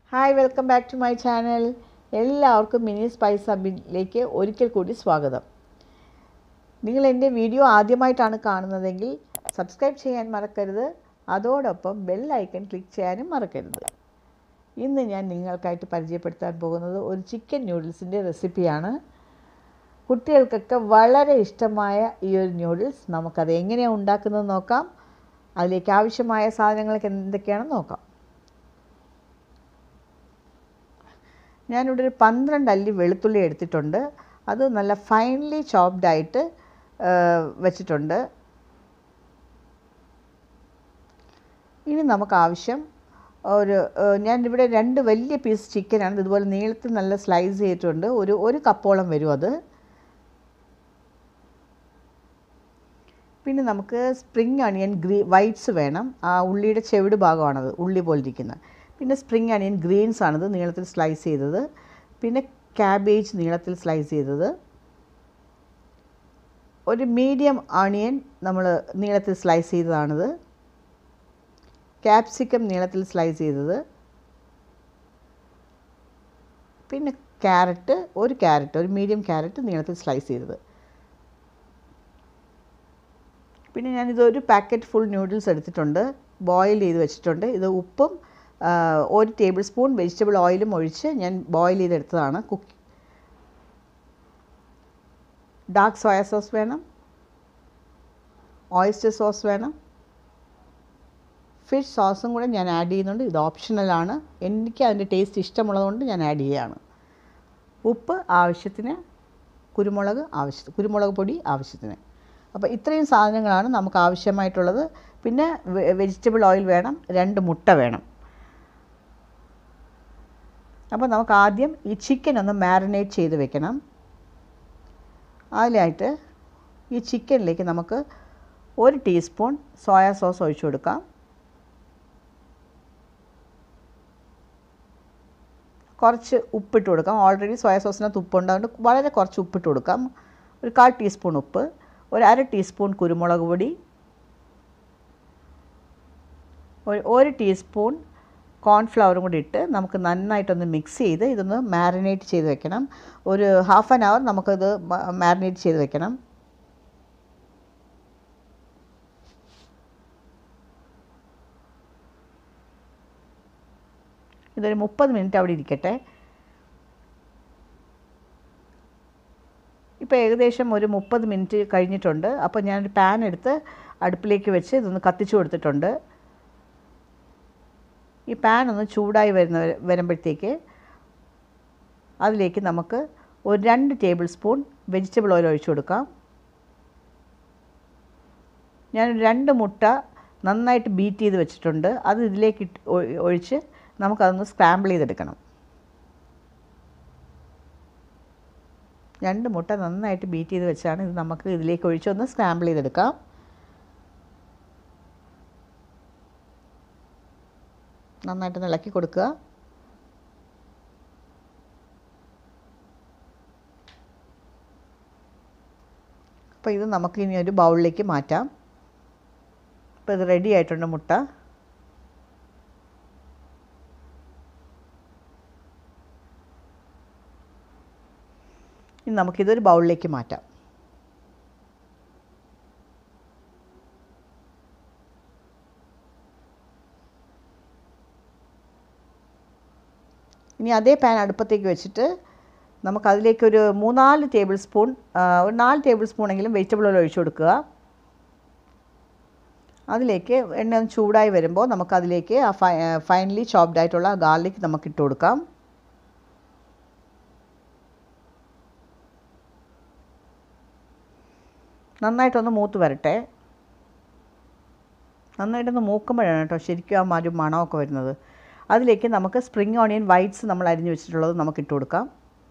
hi welcome back to my channel എല്ലാവർക്കും mini spice ഹബിലേക്ക് ഒരിക്കൽ കൂടി സ്വാഗതം നിങ്ങൾ എൻ്റെ വീഡിയോ ആദ്യമായിട്ടാണ് കാണുന്നതെങ്കിൽ സബ്സ്ക്രൈബ് ചെയ്യാൻ മറക്കരുത് അതോടൊപ്പം ബെൽ ഐക്കൺ ക്ലിക്ക് ചെയ്യാനും മറക്കരുത് ഇന്ന് ഞാൻ നിങ്ങൾക്കായിട്ട് പരിചയപ്പെടുത്താൻ പോകുന്നത് ഒരു ചിക്കൻ ന്യൂഡിൽസിൻ്റെ റെസിപ്പിയാണ് കുട്ടികൾക്കൊക്കെ വളരെ ഇഷ്ടമായ ഈ ഒരു ന്യൂഡിൽസ് നമുക്കത് എങ്ങനെയാണ് ഉണ്ടാക്കുന്നത് നോക്കാം അതിലേക്ക് ആവശ്യമായ സാധനങ്ങളൊക്കെ എന്തൊക്കെയാണെന്ന് നോക്കാം ഞാനിവിടെ ഒരു പന്ത്രണ്ട് അല്ലി വെളുത്തുള്ളി എടുത്തിട്ടുണ്ട് അത് നല്ല ഫൈൻലി ചോപ്ഡ് ആയിട്ട് വെച്ചിട്ടുണ്ട് ഇനി നമുക്ക് ആവശ്യം ഒരു ഞാനിവിടെ രണ്ട് വലിയ പീസ് ചിക്കനാണ് ഇതുപോലെ നീളത്തിൽ നല്ല സ്ലൈസ് ചെയ്തിട്ടുണ്ട് ഒരു ഒരു കപ്പോളം വരും അത് പിന്നെ നമുക്ക് സ്പ്രിങ് അണിയൻ ഗ്രീ വൈറ്റ്സ് വേണം ആ ഉള്ളിയുടെ ചെവിട് ഭാഗമാണത് ഉള്ളി പോലിരിക്കുന്നത് പിന്നെ സ്പ്രിങ് അണിയൻ ഗ്രീൻസ് ആണിത് നീളത്തിൽ സ്ലൈസ് ചെയ്തത് പിന്നെ ക്യാബേജ് നീളത്തിൽ സ്ലൈസ് ചെയ്തത് ഒരു മീഡിയം ആണിയൻ നമ്മൾ നീളത്തിൽ സ്ലൈസ് ചെയ്തതാണിത് ക്യാപ്സിക്കം നീളത്തിൽ സ്ലൈസ് ചെയ്തത് പിന്നെ ക്യാരറ്റ് ഒരു ക്യാരറ്റ് ഒരു മീഡിയം ക്യാരറ്റ് നീളത്തിൽ സ്ലൈസ് ചെയ്തത് പിന്നെ ഞാനിതൊരു പാക്കറ്റ് ഫുൾ ന്യൂഡിൽസ് എടുത്തിട്ടുണ്ട് ബോയിൽ ചെയ്ത് വെച്ചിട്ടുണ്ട് ഇത് ഉപ്പും ഒരു ടേബിൾ സ്പൂൺ വെജിറ്റബിൾ ഓയിലും ഒഴിച്ച് ഞാൻ ബോയിൽ ചെയ്തെടുത്തതാണ് കുക്ക് ഡാർക്ക് സോയ സോസ് വേണം ഓയിസ്റ്റർ സോസ് വേണം ഫിഷ് സോസും കൂടെ ഞാൻ ആഡ് ചെയ്യുന്നുണ്ട് ഇത് ഓപ്ഷണലാണ് എനിക്ക് അതിൻ്റെ ടേസ്റ്റ് ഇഷ്ടമുള്ളതുകൊണ്ട് ഞാൻ ആഡ് ചെയ്യുകയാണ് ഉപ്പ് ആവശ്യത്തിന് കുരുമുളക് ആവശ്യത്തിന് കുരുമുളക് പൊടി ആവശ്യത്തിന് അപ്പോൾ ഇത്രയും സാധനങ്ങളാണ് നമുക്ക് ആവശ്യമായിട്ടുള്ളത് പിന്നെ വെജിറ്റബിൾ ഓയിൽ വേണം രണ്ട് മുട്ട വേണം അപ്പോൾ നമുക്ക് ആദ്യം ഈ ചിക്കൻ ഒന്ന് മാരിനേറ്റ് ചെയ്ത് വെക്കണം അതിലായിട്ട് ഈ ചിക്കനിലേക്ക് നമുക്ക് ഒരു ടീസ്പൂൺ സോയ സോസ് ഒഴിച്ചു കൊടുക്കാം കുറച്ച് ഉപ്പിട്ട് കൊടുക്കാം ഓൾറെഡി സോയ സോസിനകത്ത് ഉപ്പുണ്ട് അതുകൊണ്ട് വളരെ കുറച്ച് ഉപ്പിട്ട് കൊടുക്കാം ഒരു കാൽ ടീസ്പൂൺ ഉപ്പ് ഒരു അര ടീസ്പൂൺ കുരുമുളക് പൊടി ഒരു ടീസ്പൂൺ കോൺഫ്ലവറും കൂടി ഇട്ട് നമുക്ക് നന്നായിട്ടൊന്ന് മിക്സ് ചെയ്ത് ഇതൊന്ന് മാരിനേറ്റ് ചെയ്ത് വെക്കണം ഒരു ഹാഫ് ആൻ അവർ നമുക്കത് മാരിനേറ്റ് ചെയ്ത് വെക്കണം ഇതൊരു മുപ്പത് മിനിറ്റ് അവിടെ ഇരിക്കട്ടെ ഇപ്പോൾ ഏകദേശം ഒരു മുപ്പത് മിനിറ്റ് കഴിഞ്ഞിട്ടുണ്ട് അപ്പോൾ ഞാനൊരു പാൻ എടുത്ത് അടുപ്പിലേക്ക് വെച്ച് ഇതൊന്ന് കത്തിച്ചു കൊടുത്തിട്ടുണ്ട് ഈ പാൻ ഒന്ന് ചൂടായി വരുന്ന വരുമ്പോഴത്തേക്ക് അതിലേക്ക് നമുക്ക് ഒരു രണ്ട് ടേബിൾ സ്പൂൺ വെജിറ്റബിൾ ഓയിൽ ഒഴിച്ചു കൊടുക്കാം ഞാൻ രണ്ട് മുട്ട നന്നായിട്ട് ബീറ്റ് ചെയ്ത് വെച്ചിട്ടുണ്ട് അത് ഇതിലേക്ക് ഇട്ട് ഒഴിച്ച് നമുക്കതൊന്ന് സ്ക്രാമ്പിൾ ചെയ്തെടുക്കണം രണ്ട് മുട്ട നന്നായിട്ട് ബീറ്റ് ചെയ്ത് വെച്ചാണ് ഇത് നമുക്ക് ഇതിലേക്ക് ഒഴിച്ചൊന്ന് സ്ക്രാമ്പിൾ ചെയ്തെടുക്കാം നന്നായിട്ട് ഇളക്കി കൊടുക്കുക അപ്പോൾ ഇത് നമുക്ക് ഇനി ഒരു ബൗളിലേക്ക് മാറ്റാം ഇപ്പോൾ ഇത് റെഡി ആയിട്ടുണ്ട് മുട്ട ഇനി നമുക്കിതൊരു ബൗളിലേക്ക് മാറ്റാം ഇനി അതേ പാൻ അടുപ്പത്തേക്ക് വെച്ചിട്ട് നമുക്കതിലേക്കൊരു മൂന്നാല് ടേബിൾ സ്പൂൺ ഒരു നാല് ടേബിൾ സ്പൂണെങ്കിലും വെജിറ്റബിൾ ഓയിൽ ഒഴിച്ചു കൊടുക്കുക അതിലേക്ക് എണ്ണ ഒന്ന് ചൂടായി വരുമ്പോൾ നമുക്കതിലേക്ക് ആ ഫൈ ഫൈനലി ചോപ്ഡ് ആയിട്ടുള്ള ഗാർലിക് നമുക്ക് ഇട്ട് കൊടുക്കാം നന്നായിട്ടൊന്ന് മൂത്ത് വരട്ടെ നന്നായിട്ടൊന്ന് മൂക്കുമ്പോഴാണ് കേട്ടോ ശരിക്കും ആ ഒരു മണമൊക്കെ വരുന്നത് അതിലേക്ക് നമുക്ക് സ്പ്രിങ് ഓണിയൻ വൈറ്റ്സ് നമ്മൾ അരിഞ്ഞു വെച്ചിട്ടുള്ളത് നമുക്ക് ഇട്ട് കൊടുക്കാം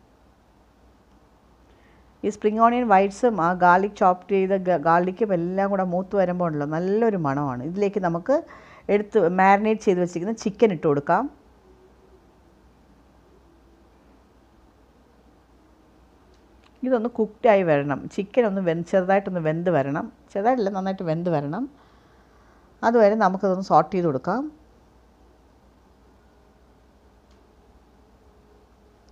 ഈ സ്പ്രിങ് ഓണിയൻ വൈറ്റ്സും ആ ഗാർലിക് ചോപ്പ് ചെയ്ത ഗാർലിക്കും എല്ലാം കൂടെ മൂത്ത് വരുമ്പോൾ ഉണ്ടല്ലോ നല്ലൊരു മണമാണ് ഇതിലേക്ക് നമുക്ക് എടുത്ത് മാരിനേറ്റ് ചെയ്ത് വെച്ചിരിക്കുന്ന ചിക്കൻ ഇട്ട് കൊടുക്കാം ഇതൊന്ന് കുക്ക്ഡായി വരണം ചിക്കൻ ഒന്ന് വെന്ത് ചെറുതായിട്ടൊന്ന് വെന്ത് വരണം ചെറുതായിട്ടില്ല നന്നായിട്ട് വെന്ത് വരണം അതുവരെ നമുക്കതൊന്ന് സോട്ട് ചെയ്ത് കൊടുക്കാം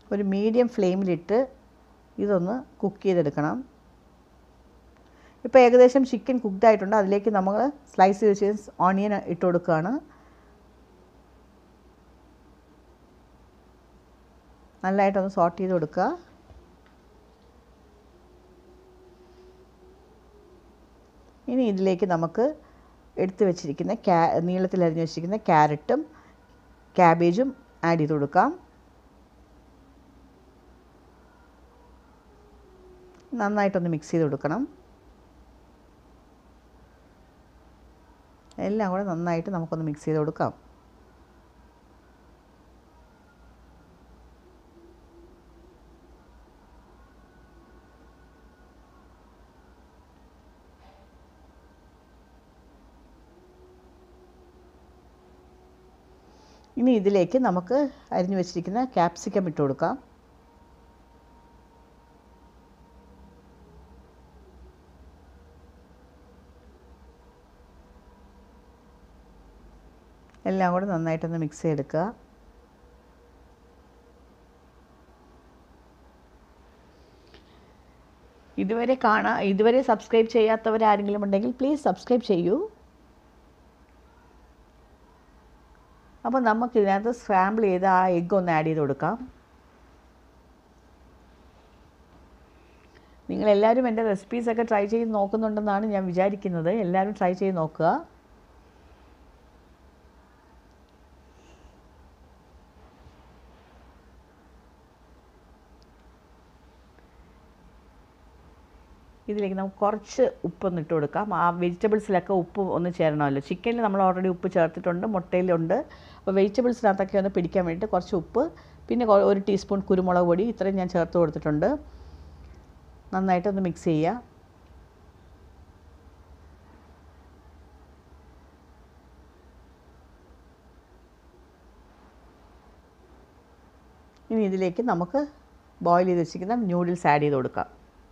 ഒരു മീഡിയം ഫ്ലെയിമിലിട്ട് ഇതൊന്ന് കുക്ക് ചെയ്തെടുക്കണം ഇപ്പോൾ ഏകദേശം ചിക്കൻ കുക്ക്ഡ് ആയിട്ടുണ്ട് അതിലേക്ക് നമ്മൾ സ്ലൈസ് ചെയ്ത് വെച്ച് ഓണിയൻ ഇട്ട് കൊടുക്കുകയാണ് നല്ലതായിട്ടൊന്ന് സോട്ട് ചെയ്ത് കൊടുക്കുക ഇനി ഇതിലേക്ക് നമുക്ക് എടുത്തു വെച്ചിരിക്കുന്ന ക്യാ നീളത്തിൽ അരിഞ്ഞു വെച്ചിരിക്കുന്ന ക്യാരറ്റും ക്യാബേജും ആഡ് ചെയ്ത് കൊടുക്കാം നന്നായിട്ടൊന്ന് മിക്സ് ചെയ്ത് കൊടുക്കണം എല്ലാം കൂടെ നന്നായിട്ട് നമുക്കൊന്ന് മിക്സ് ചെയ്ത് കൊടുക്കാം ഇനി ഇതിലേക്ക് നമുക്ക് അരിഞ്ഞു വെച്ചിരിക്കുന്ന ക്യാപ്സിക്കം ഇട്ട് കൊടുക്കാം എല്ലാം കൂടെ നന്നായിട്ടൊന്ന് മിക്സ് ചെയ്തെടുക്കുക ഇതുവരെ കാണാ ഇതുവരെ സബ്സ്ക്രൈബ് ചെയ്യാത്തവരാരെങ്കിലും ഉണ്ടെങ്കിൽ പ്ലീസ് സബ്സ്ക്രൈബ് ചെയ്യൂ അപ്പോൾ നമുക്ക് ഇതിനകത്ത് സ്ക്രാമ്പിൾ ചെയ്ത് ആ എഗ്ഗ് ഒന്ന് ആഡ് ചെയ്ത് കൊടുക്കാം നിങ്ങളെല്ലാവരും എൻ്റെ റെസിപ്പീസൊക്കെ ട്രൈ ചെയ്ത് നോക്കുന്നുണ്ടെന്നാണ് ഞാൻ വിചാരിക്കുന്നത് എല്ലാവരും ട്രൈ ചെയ്ത് നോക്കുക ഇതിലേക്ക് നമുക്ക് കുറച്ച് ഉപ്പൊന്ന് ഇട്ട് കൊടുക്കാം ആ വെജിറ്റബിൾസിലൊക്കെ ഉപ്പ് ഒന്ന് ചേരണമല്ലോ ചിക്കനിൽ നമ്മൾ ഓൾറെഡി ഉപ്പ് ചേർത്തിട്ടുണ്ട് മുട്ടയിലുണ്ട് അപ്പോൾ വെജിറ്റബിൾസിനകത്തൊക്കെ ഒന്ന് പിടിക്കാൻ വേണ്ടിയിട്ട് കുറച്ച് ഉപ്പ് പിന്നെ കൊ- ഒരു ടീസ്പൂൺ കുരുമുളക് പൊടി ഇത്രയും ഞാൻ ചേർത്ത് കൊടുത്തിട്ടുണ്ട് നന്നായിട്ടൊന്ന് മിക്സ് ചെയ്യുക ഇനി ഇതിലേക്ക് നമുക്ക് ബോയിൽ ചെയ്ത് വെച്ചിരിക്കുന്ന ന്യൂഡിൽസ് ആഡ് ചെയ്ത് കൊടുക്കാം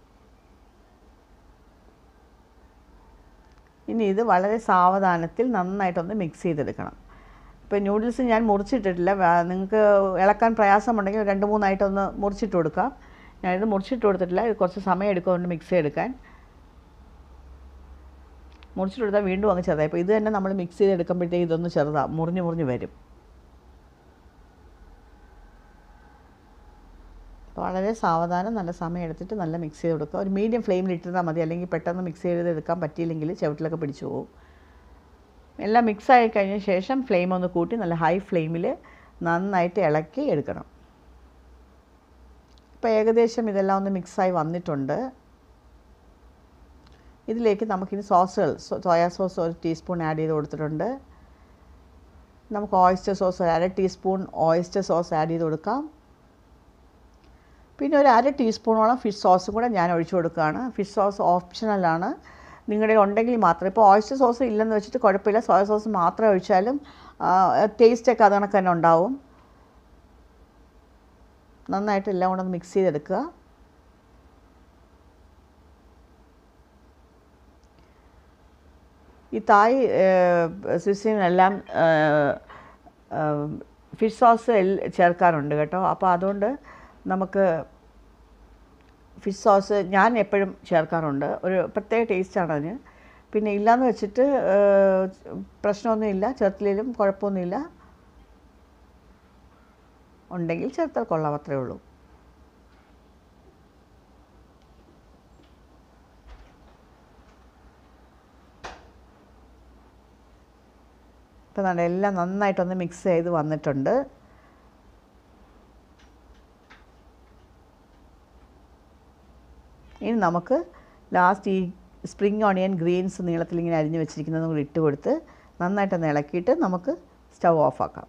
ഇനി ഇത് വളരെ സാവധാനത്തിൽ നന്നായിട്ടൊന്ന് മിക്സ് ചെയ്തെടുക്കണം ഇപ്പോൾ ന്യൂഡിൽസ് ഞാൻ മുറിച്ചിട്ടിട്ടില്ല വേ- നിങ്ങൾക്ക് ഇളക്കാൻ പ്രയാസമുണ്ടെങ്കിൽ രണ്ട് മൂന്നായിട്ടൊന്ന് മുറിച്ചിട്ട് കൊടുക്കാം ഞാനിത് മുറിച്ചിട്ട് കൊടുത്തിട്ടില്ല ഇത് കുറച്ച് സമയം എടുക്കുന്നുണ്ട് മിക്സ് ചെയ്തെടുക്കാൻ മുറിച്ചിട്ട് കൊടുത്താൽ വീണ്ടും അങ്ങ് ചെറുതായി ഇപ്പോൾ ഇത് തന്നെ നമ്മൾ മിക്സ് ചെയ്തെടുക്കുമ്പോഴത്തേക്ക് ഇതൊന്ന് ചെറുതാണ് മുറിഞ്ഞ് മുറിഞ്ഞ് വരും വളരെ സാവധാനം നല്ല സമയം എടുത്തിട്ട് നല്ല മിക്സ് ചെയ്ത് കൊടുക്കുക ഒരു മീഡിയം ഫ്ലെയിമിൽ ഇട്ടിരുന്നാൽ മതി അല്ലെങ്കിൽ പെട്ടെന്ന് മിക്സ് ചെയ്ത് എടുക്കാൻ പറ്റിയില്ലെങ്കിൽ ചവിട്ടിലൊക്കെ പിടിച്ചു പോകും എല്ലാം മിക്സ് ആയി കഴിഞ്ഞ ശേഷം ഫ്ലെയിം ഒന്ന് കൂട്ടി നല്ല ഹൈ ഫ്ലെയിമിൽ നന്നായിട്ട് ഇളക്കി എടുക്കണം ഇപ്പോൾ ഏകദേശം ഇതെല്ലാം ഒന്ന് മിക്സായി വന്നിട്ടുണ്ട് ഇതിലേക്ക് നമുക്കിനി സോസുകൾ സോയാ സോസ് ഒരു ടീസ്പൂൺ ആഡ് ചെയ്ത് കൊടുത്തിട്ടുണ്ട് നമുക്ക് ഓയിസ്റ്റർ സോസ് ഒരു അര ടീസ്പൂൺ ഓയിസ്റ്റർ സോസ് ആഡ് ചെയ്ത് കൊടുക്കാം പിന്നെ ഒരു അര ടീസ്പൂണോളം ഫിഷ് സോസും കൂടെ ഞാൻ ഒഴിച്ചു കൊടുക്കുകയാണ് ഫിഷ് സോസ് ഓപ്ഷണലാണ് നിങ്ങളുടെ ഉണ്ടെങ്കിൽ മാത്രം ഇപ്പോൾ ഓയിസ്റ്റർ സോസ് ഇല്ലെന്ന് വെച്ചിട്ട് കുഴപ്പമില്ല സോയ സോസ് മാത്രം ഒഴിച്ചാലും ടേസ്റ്റൊക്കെ അത് കണക്ക് തന്നെ ഉണ്ടാവും നന്നായിട്ട് എല്ലാം കൂടെ ഒന്ന് മിക്സ് ചെയ്തെടുക്കുക ഈ തായ് സ്വിസിനെല്ലാം ഫിഷ് സോസ് എൽ- ചേർക്കാറുണ്ട് കേട്ടോ അപ്പോൾ അതുകൊണ്ട് നമുക്ക് ഫിഷ് സോസ് ഞാൻ എപ്പോഴും ചേർക്കാറുണ്ട് ഒരു പ്രത്യേക ടേസ്റ്റാണ് അതിന് പിന്നെ ഇല്ലയെന്ന് വെച്ചിട്ട് ഏഹ്, പ്രശ്നമൊന്നുമില്ല ചേർത്തില്ലെങ്കിലും കുഴപ്പമൊന്നുമില്ല ഉണ്ടെങ്കിൽ ചേർത്താൽ കൊള്ളാം അത്രേ ഉള്ളൂ ഇപ്പം നല്ല എല്ലാം നന്നായിട്ടൊന്ന് മിക്സ് ചെയ്ത് വന്നിട്ടുണ്ട് ഇനി നമുക്ക് ലാസ്റ്റ് ഈ സ്പ്രിങ് ഓണിയൻ ഗ്രീൻസ് നീളത്തിൽ ഇങ്ങനെ അരിഞ്ഞ് വെച്ചിരിക്കുന്നതും കൂടി ഇട്ട് കൊടുത്ത് നന്നായിട്ടൊന്ന് ഇളക്കിയിട്ട് നമുക്ക് സ്റ്റൗ ഓഫാക്കാം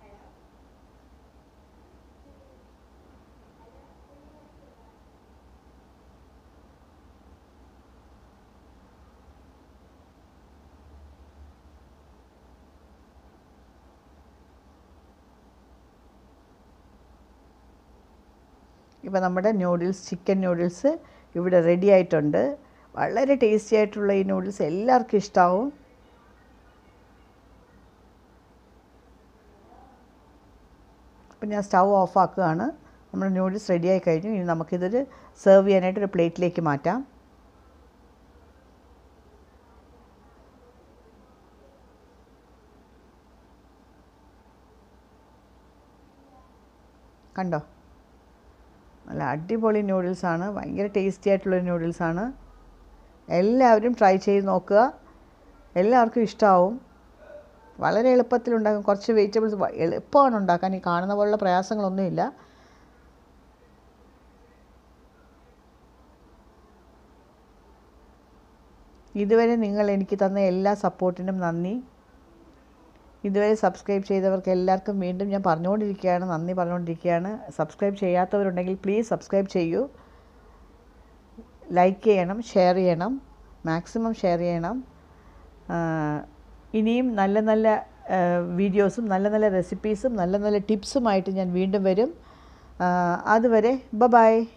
ഇപ്പോൾ നമ്മുടെ നൂഡിൽസ് ചിക്കൻ നൂഡിൽസ് ഇവിടെ റെഡി ആയിട്ടുണ്ട് വളരെ ടേസ്റ്റി ആയിട്ടുള്ള ഈ നൂഡിൽസ് എല്ലാവർക്കും ഇഷ്ടമാവും അപ്പം ഞാൻ സ്റ്റൗ ഓഫാക്കുകയാണ് നമ്മുടെ നൂഡിൽസ് റെഡിയായി കഴിഞ്ഞു ഇനി നമുക്കിതൊരു സെർവ് ചെയ്യാനായിട്ട് ഒരു പ്ലേറ്റിലേക്ക് മാറ്റാം കണ്ടോ നല്ല അടിപൊളി നൂഡിൽസാണ് ഭയങ്കര ടേസ്റ്റി ആയിട്ടുള്ള നൂഡിൽസാണ് എല്ലാവരും ട്രൈ ചെയ്ത് നോക്കുക എല്ലാവർക്കും ഇഷ്ടമാവും വളരെ എളുപ്പത്തിലുണ്ടാക്കും കുറച്ച് വെജിറ്റബിൾസ് എളുപ്പമാണ് ഉണ്ടാക്കാൻ ഈ കാണുന്ന പോലുള്ള പ്രയാസങ്ങളൊന്നുമില്ല ഇതുവരെ നിങ്ങൾ എനിക്ക് തന്ന എല്ലാ സപ്പോർട്ടിനും നന്ദി ഇതുവരെ സബ്സ്ക്രൈബ് ചെയ്തവർക്ക് എല്ലാവർക്കും വീണ്ടും ഞാൻ പറഞ്ഞുകൊണ്ടിരിക്കുകയാണ് നന്ദി പറഞ്ഞുകൊണ്ടിരിക്കുകയാണ് സബ്സ്ക്രൈബ് ചെയ്യാത്തവരുണ്ടെങ്കിൽ പ്ലീസ് സബ്സ്ക്രൈബ് ചെയ്യൂ ലൈക്ക് ചെയ്യണം ഷെയർ ചെയ്യണം മാക്സിമം ഷെയർ ചെയ്യണം ഇനിയും നല്ല നല്ല വീഡിയോസും നല്ല നല്ല റെസിപ്പീസും നല്ല നല്ല ടിപ്സുമായിട്ട് ഞാൻ വീണ്ടും വരും അതുവരെ ബ ബൈ